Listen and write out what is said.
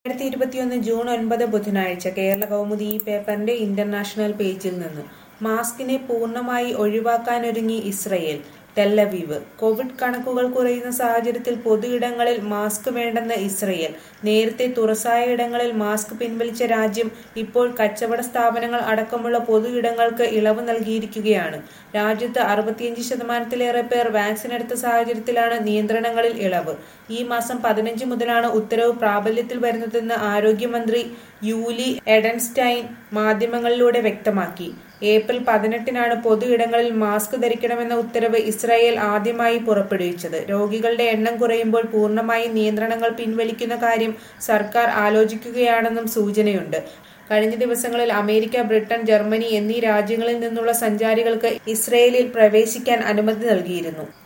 രണ്ടായിരത്തി ഇരുപത്തിയൊന്ന് ജൂൺ ഒൻപത് ബുധനാഴ്ച കേരള കൗമുദി ഈ പേപ്പറിന്റെ ഇന്റർനാഷണൽ പേജിൽ നിന്ന് മാസ്കിനെ പൂർണ്ണമായി ഒഴിവാക്കാനൊരുങ്ങി ഇസ്രയേൽ ടെല്ലവീവ് കോവിഡ് കണക്കുകൾ കുറയുന്ന സാഹചര്യത്തിൽ പൊതു ഇടങ്ങളിൽ മാസ്ക് വേണ്ടെന്ന് ഇസ്രയേൽ നേരത്തെ തുറസായ ഇടങ്ങളിൽ മാസ്ക് പിൻവലിച്ച രാജ്യം ഇപ്പോൾ കച്ചവട സ്ഥാപനങ്ങൾ അടക്കമുള്ള പൊതു ഇടങ്ങൾക്ക് ഇളവ് നൽകിയിരിക്കുകയാണ് രാജ്യത്ത് അറുപത്തിയഞ്ച് ശതമാനത്തിലേറെ പേർ വാക്സിൻ എടുത്ത സാഹചര്യത്തിലാണ് നിയന്ത്രണങ്ങളിൽ ഇളവ് ഈ മാസം പതിനഞ്ച് മുതലാണ് ഉത്തരവ് പ്രാബല്യത്തിൽ വരുന്നതെന്ന് ആരോഗ്യമന്ത്രി യൂലി എഡൻസ്റ്റൈൻ മാധ്യമങ്ങളിലൂടെ വ്യക്തമാക്കി ഏപ്രിൽ പതിനെട്ടിനാണ് പൊതു ഇടങ്ങളിൽ മാസ്ക് ധരിക്കണമെന്ന ഉത്തരവ് ഇസ്രായേൽ ആദ്യമായി പുറപ്പെടുവിച്ചത് രോഗികളുടെ എണ്ണം കുറയുമ്പോൾ പൂർണ്ണമായും നിയന്ത്രണങ്ങൾ പിൻവലിക്കുന്ന കാര്യം സർക്കാർ ആലോചിക്കുകയാണെന്നും സൂചനയുണ്ട് കഴിഞ്ഞ ദിവസങ്ങളിൽ അമേരിക്ക ബ്രിട്ടൻ ജർമ്മനി എന്നീ രാജ്യങ്ങളിൽ നിന്നുള്ള സഞ്ചാരികൾക്ക് ഇസ്രയേലിൽ പ്രവേശിക്കാൻ അനുമതി നൽകിയിരുന്നു